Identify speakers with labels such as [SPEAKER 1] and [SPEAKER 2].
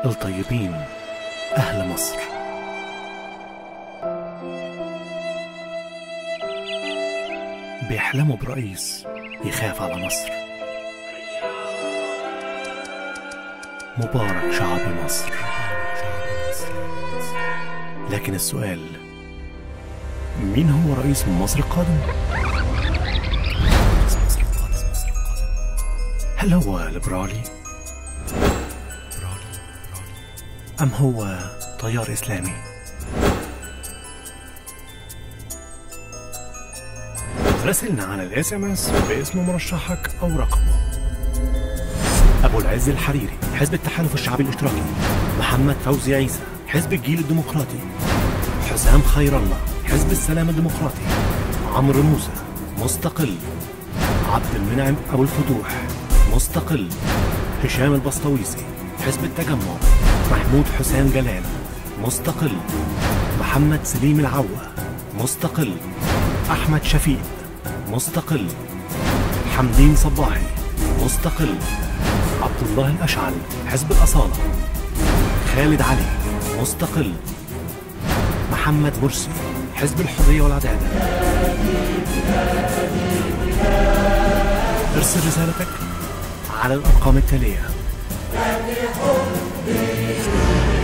[SPEAKER 1] الطيبين أهل مصر بيحلموا برئيس يخاف على مصر مبارك شعب مصر لكن السؤال مين هو رئيس مصر القادم؟ هل هو ليبرالي؟ أم هو تيار إسلامي؟ راسلنا على الاس ام اس باسم مرشحك أو رقمه أبو العز الحريري حزب التحالف الشعبي الاشتراكي محمد فوزي عيسى حزب الجيل الديمقراطي حسام خير الله حزب السلام الديمقراطي عمرو موسى مستقل عبد المنعم أبو الفتوح مستقل هشام البسطويسي حزب التجمع محمود حسام جلال مستقل محمد سليم العوة مستقل أحمد شفيق مستقل حمدين صباحي مستقل عبد الله الأشعل حزب الأصالة خالد علي مستقل محمد مرسي حزب الحرية والعدالة ارسل رسالتك على الأرقام التالية